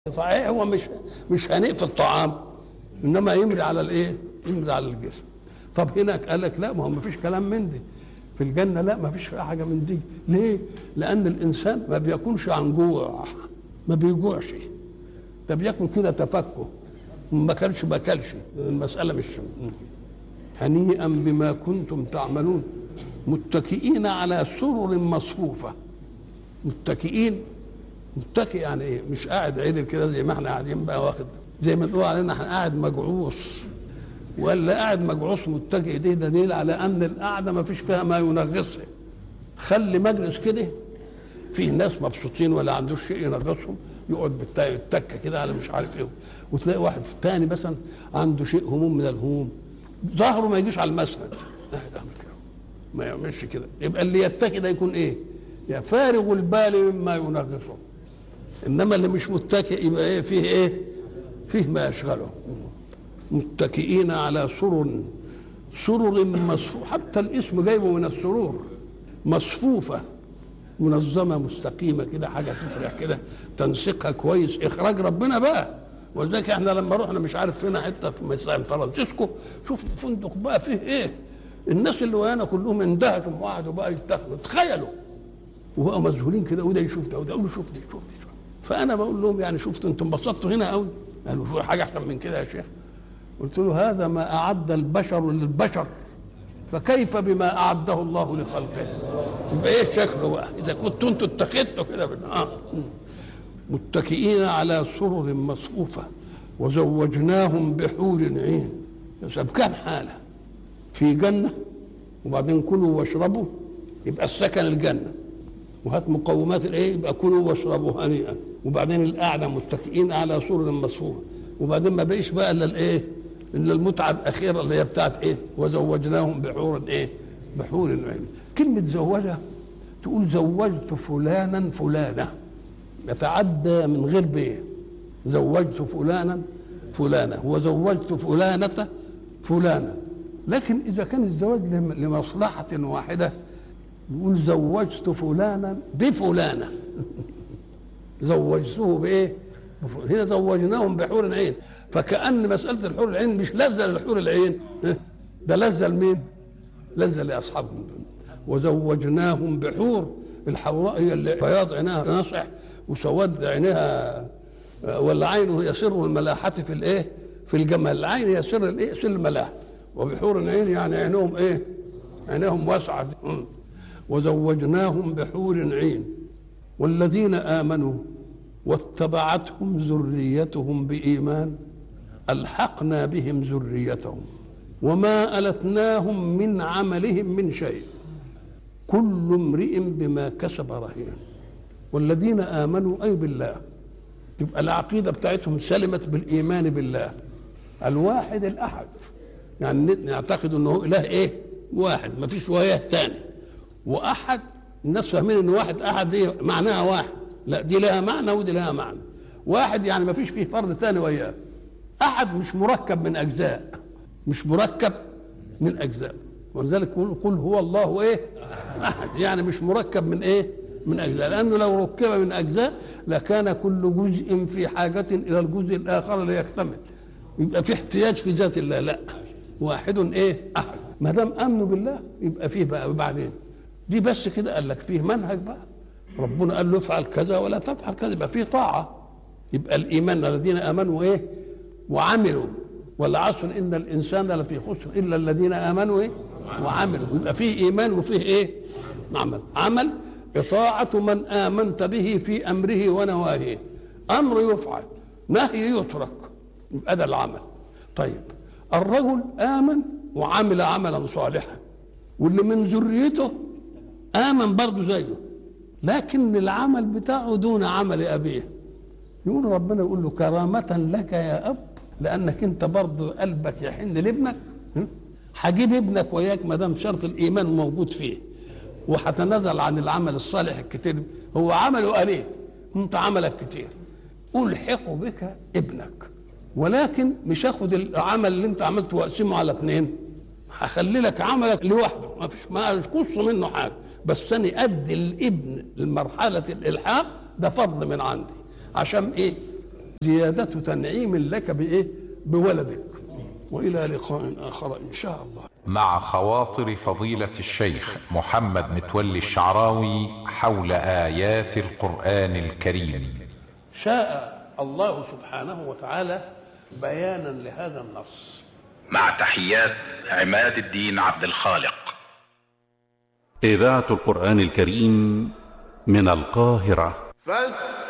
صحيح هو مش مش هنيء في الطعام انما يمري على الايه؟ يمري على الجسم طب هناك قال لك لا ما هو ما فيش كلام من دي في الجنه لا ما فيش حاجه من دي ليه؟ لان الانسان ما بياكلش عن جوع ما بيجوعش ده بياكل كده تفكه ما كلش ما كلش المساله مش هنيئا بما كنتم تعملون متكئين على سرر مصفوفه متكئين متكئ يعني ايه مش قاعد عدل كده زي ما احنا قاعدين بقى واخد زي ما نقول علينا احنا قاعد مجعوص ولا قاعد مجعوص متكئ دي دليل على ان القعده ما فيش فيها ما ينغصها خلي مجلس كده فيه ناس مبسوطين ولا عندوش شيء ينغصهم يقعد بالتكه كده على مش عارف ايه وتلاقي واحد تاني مثلا عنده شيء هموم من الهموم ظهره ما يجيش على المسند قاعد عامل كده ما يعملش كده يبقى اللي يتكي ده يكون ايه؟ يا فارغ البال مما ينغصه انما اللي مش متكئ يبقى ايه فيه ايه فيه ما يشغله متكئين على سرر سرر مصفوف حتى الاسم جايبه من السرور مصفوفة منظمة مستقيمة كده حاجة تفرح كده تنسيقها كويس إخراج ربنا بقى ولذلك احنا لما رحنا مش عارف فينا حتة في مثلا فرانسيسكو شوف الفندق بقى فيه ايه الناس اللي ويانا كلهم اندهشوا وقعدوا بقى يتخذوا تخيلوا وبقوا مذهولين كده وده يشوف ده وده يقول له شوف دي شوف دي فانا بقول لهم يعني شفتوا انتم انبسطتوا هنا قوي قالوا في حاجه احسن من كده يا شيخ قلت له هذا ما اعد البشر للبشر فكيف بما اعده الله لخلقه يبقى ايه شكله بقى اذا كنتوا انتوا اتخذتوا كده اه متكئين على سرر مصفوفه وزوجناهم بحور عين يا كم حاله في جنه وبعدين كلوا واشربوا يبقى السكن الجنه وهات مقومات الايه يبقى كلوا واشربوا هنيئا وبعدين القعده متكئين على سرر مصفوفه وبعدين ما بقيش بقى الا الايه الا المتعه الاخيره اللي هي بتاعت ايه وزوجناهم بحور ايه بحور عين كلمه زوجها تقول زوجت فلانا فلانه يتعدى من غير بيه زوجت فلانا فلانه وزوجت فلانه فلانه لكن اذا كان الزواج لمصلحه واحده يقول زوجت فلانا بفلانه زوجته بايه؟ هنا زوجناهم بحور عين فكأن مسألة الحور العين مش لذة للحور العين ده لذة لمين؟ لذة لأصحابهم وزوجناهم بحور الحوراء هي اللي بياض عينها ناصح وسواد عينها ولا عينه هي سر الملاحة في الايه؟ في الجمال العين هي سر الايه؟ سر الملاحة وبحور عين يعني عينهم ايه؟ عينهم واسعة وزوجناهم بحور عين والذين امنوا واتبعتهم ذريتهم بايمان الحقنا بهم ذريتهم وما التناهم من عملهم من شيء كل امرئ بما كسب رهين والذين امنوا اي بالله تبقى العقيده بتاعتهم سلمت بالايمان بالله الواحد الاحد يعني نعتقد انه اله ايه واحد ما فيش وياه تاني واحد الناس فاهمين ان واحد احد دي معناها واحد لا دي لها معنى ودي لها معنى واحد يعني ما فيش فيه فرد ثاني وياه احد مش مركب من اجزاء مش مركب من اجزاء ولذلك قل, قل هو الله ايه احد يعني مش مركب من ايه من اجزاء لانه لو ركب من اجزاء لكان كل جزء في حاجه الى الجزء الاخر ليكتمل يبقى في احتياج في ذات الله لا واحد ايه احد ما دام امنوا بالله يبقى فيه بقى وبعدين دي بس كده قال لك فيه منهج بقى ربنا قال له افعل كذا ولا تفعل كذا يبقى فيه طاعه يبقى الايمان الذين امنوا ايه وعملوا والعصر ان الانسان لفي خسر الا الذين امنوا ايه وعملوا يبقى فيه ايمان وفيه ايه عمل عمل اطاعه من امنت به في امره ونواهيه امر يفعل نهي يترك يبقى ده العمل طيب الرجل امن وعمل عملا صالحا واللي من ذريته آمن برضه زيه لكن العمل بتاعه دون عمل أبيه يقول ربنا يقول له كرامة لك يا أب لأنك أنت برضه قلبك يحن لابنك هجيب ابنك وياك ما دام شرط الإيمان موجود فيه وهتنازل عن العمل الصالح الكتير هو عمله قليل أنت عملك كتير ألحق بك ابنك ولكن مش هاخد العمل اللي أنت عملته وأقسمه على اثنين هخلي لك عملك لوحده ما فيش ما قص منه حاجه بس انا ادي الابن لمرحله الالحاق ده فضل من عندي عشان ايه زيادة تنعيم لك بإيه بولدك وإلى لقاء آخر إن شاء الله مع خواطر فضيلة الشيخ محمد متولي الشعراوي حول آيات القرآن الكريم شاء الله سبحانه وتعالى بيانا لهذا النص مع تحيات عماد الدين عبد الخالق إذاعة القرآن الكريم من القاهرة فاستمعوا